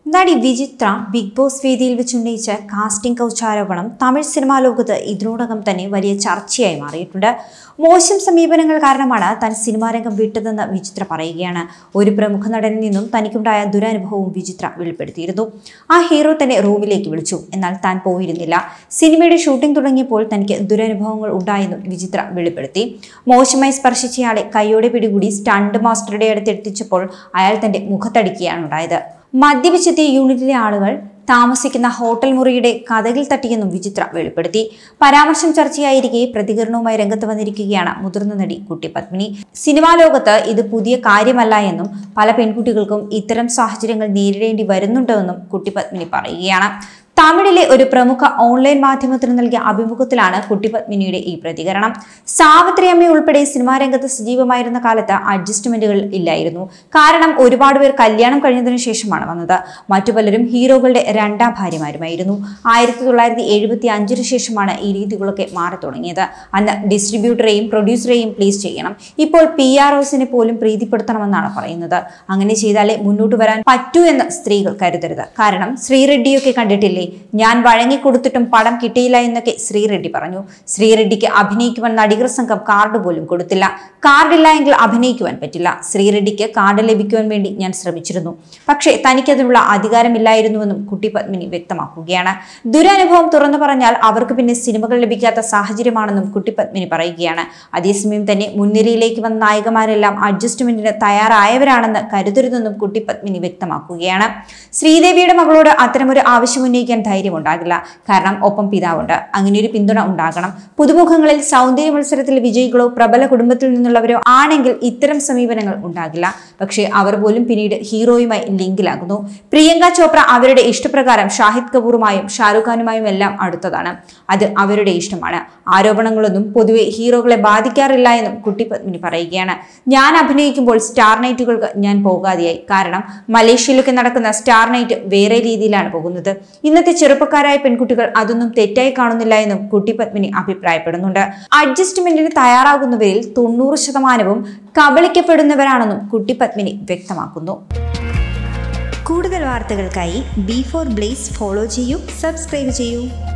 നടി വിചിത്ര big boss വേദിയിൽ വെച്ചുന്നയിച്ച കാസ്റ്റിംഗ് കൗച്ച് ആരോപണം തമിഴ് സിനിമാ ലോകത്ത് ഇതിനോടകം തന്നെ വലിയ ചർച്ചയായി മാറിയിട്ടുണ്ട് മോശം സമീപനങ്ങൾ കാരണമാണ് താൻ സിനിമാരംഗം വിട്ടതെന്ന് വിചിത്ര പറയുകയാണ് ഒരു പ്രമുഖ നടനിൽ നിന്നും തനിക്കുണ്ടായ ദുരനുഭവവും വിചിത്ര വെളിപ്പെടുത്തിയിരുന്നു ആ ഹീറോ തന്നെ റൂമിലേക്ക് വിളിച്ചു എന്നാൽ താൻ പോയിരുന്നില്ല സിനിമയുടെ ഷൂട്ടിംഗ് തുടങ്ങിയപ്പോൾ തനിക്ക് ദുരനുഭവങ്ങൾ ഉണ്ടായെന്നും വിചിത്ര വെളിപ്പെടുത്തി മോശമായി സ്പർശിച്ചയാളെ കൈയോടെ പിടികൂടി സ്റ്റണ്ട് മാസ്റ്ററുടെ അടുത്ത് എത്തിച്ചപ്പോൾ അയാൾ തന്റെ മുഖത്തടിക്കുകയാണ് ഉണ്ടായത് മദ്യപിച്ചെത്തിയ യൂണിറ്റിലെ ആളുകൾ താമസിക്കുന്ന ഹോട്ടൽ മുറിയുടെ കഥകിൽ തട്ടിയെന്നും വിചിത്ര വെളിപ്പെടുത്തി പരാമർശം ചർച്ചയായിരിക്കെ പ്രതികരണവുമായി രംഗത്ത് വന്നിരിക്കുകയാണ് മുതിർന്ന നടി കുട്ടി പത്മിനി സിനിമാ ലോകത്ത് ഇത് പുതിയ കാര്യമല്ല എന്നും പല പെൺകുട്ടികൾക്കും ഇത്തരം സാഹചര്യങ്ങൾ നേരിടേണ്ടി വരുന്നുണ്ടെന്നും കുട്ടി പത്മിനി പറയുകയാണ് തമിഴിലെ ഒരു പ്രമുഖ ഓൺലൈൻ മാധ്യമത്തിന് നൽകിയ അഭിമുഖത്തിലാണ് കുട്ടിപത്മിനിയുടെ ഈ പ്രതികരണം സാവിത്രി അമ്മ ഉൾപ്പെടെ സിനിമാ രംഗത്ത് സജീവമായിരുന്ന കാലത്ത് അഡ്ജസ്റ്റ്മെന്റുകൾ ഇല്ലായിരുന്നു കാരണം ഒരുപാട് പേർ കല്യാണം കഴിഞ്ഞതിനു ശേഷമാണ് വന്നത് മറ്റു പലരും ഹീറോകളുടെ രണ്ടാം ഭാര്യമാരുമായിരുന്നു ആയിരത്തി തൊള്ളായിരത്തി എഴുപത്തി അഞ്ചിന് ശേഷമാണ് ഈ രീതികളൊക്കെ മാറി തുടങ്ങിയത് അന്ന് ഡിസ്ട്രിബ്യൂട്ടറെയും പ്രൊഡ്യൂസറെയും പ്ലീസ് ചെയ്യണം ഇപ്പോൾ പി ആർ ഒസിനെ പോലും പ്രീതിപ്പെടുത്തണമെന്നാണ് പറയുന്നത് അങ്ങനെ ചെയ്താലേ മുന്നോട്ട് വരാൻ പറ്റൂ എന്ന് സ്ത്രീകൾ കരുതരുത് കാരണം ശ്രീറെഡ്ഡിയൊക്കെ കണ്ടിട്ടില്ലേ ഞാൻ വഴങ്ങിക്കൊടുത്തിട്ടും പടം കിട്ടിയില്ല എന്നൊക്കെ ശ്രീറെഡ്ഡി പറഞ്ഞു ശ്രീറെഡ്ഡിക്ക് അഭിനയിക്കുവാൻ നടികർ സംഘം കാർഡ് പോലും കൊടുത്തില്ല കാർഡില്ല എങ്കിൽ അഭിനയിക്കുവാൻ പറ്റില്ല ശ്രീറെഡ്ഡിക്ക് കാർഡ് ലഭിക്കുവാൻ വേണ്ടി ഞാൻ ശ്രമിച്ചിരുന്നു പക്ഷേ തനിക്കതിനുള്ള അധികാരമില്ലായിരുന്നുവെന്നും കുട്ടി പത്മിനി വ്യക്തമാക്കുകയാണ് ദുരനുഭവം തുറന്നു പറഞ്ഞാൽ അവർക്ക് പിന്നെ സിനിമകൾ ലഭിക്കാത്ത സാഹചര്യമാണെന്നും കുട്ടി പത്മിനി പറയുകയാണ് അതേസമയം തന്നെ മുൻനിരയിലേക്ക് വന്ന നായികമാരെല്ലാം അഡ്ജസ്റ്റ്മെന്റിന് തയ്യാറായവരാണെന്ന് കരുതരുതെന്നും കുട്ടി പത്മിനി വ്യക്തമാക്കുകയാണ് ശ്രീദേവിയുടെ മകളോട് അത്തരമൊരു ആവശ്യം ഉന്നയിക്കാൻ ധൈര്യമുണ്ടാകില്ല കാരണം ഒപ്പം പിതാവുണ്ട് അങ്ങനെയൊരു പിന്തുണ ഉണ്ടാകണം പുതുമുഖങ്ങളിൽ സൗന്ദര്യ മത്സരത്തിൽ വിജയികളോ പ്രബല കുടുംബത്തിൽ നിന്നുള്ളവരോ ആണെങ്കിൽ ഇത്തരം സമീപനങ്ങൾ ഉണ്ടാകില്ല പക്ഷേ അവർ പോലും പിന്നീട് ഹീറോയുമായി ലിങ്കിലാകുന്നു പ്രിയങ്ക ചോപ്ര അവരുടെ ഇഷ്ടപ്രകാരം ഷാഹിദ് കപൂറുമായും ഷാരൂഖ് ഖാനുമായും എല്ലാം അടുത്തതാണ് അത് അവരുടെ ഇഷ്ടമാണ് ആരോപണങ്ങളൊന്നും പൊതുവെ ഹീറോകളെ ബാധിക്കാറില്ല എന്നും കുട്ടി പത്മിനി പറയുകയാണ് ഞാൻ അഭിനയിക്കുമ്പോൾ സ്റ്റാർ നൈറ്റുകൾക്ക് ഞാൻ പോകാതെയായി കാരണം മലേഷ്യയിലൊക്കെ നടക്കുന്ന സ്റ്റാർ നൈറ്റ് വേറെ രീതിയിലാണ് പോകുന്നത് ഇന്നത്തെ ചെറുപ്പക്കാരായ പെൺകുട്ടികൾ അതൊന്നും തെറ്റായി കാണുന്നില്ല എന്നും കുട്ടി പത്മിനി അഭിപ്രായപ്പെടുന്നുണ്ട് അഡ്ജസ്റ്റ്മെന്റിന് തയ്യാറാകുന്നവരിൽ തൊണ്ണൂറ് ശതമാനവും കബളിക്കപ്പെടുന്നവരാണെന്നും കുട്ടി പത്മിനി വ്യക്തമാക്കുന്നു കൂടുതൽ വാർത്തകൾക്കായി ബി ഫോർ ബ്ലേസ് ഫോളോ ചെയ്യൂ സബ്സ്ക്രൈബ് ചെയ്യൂ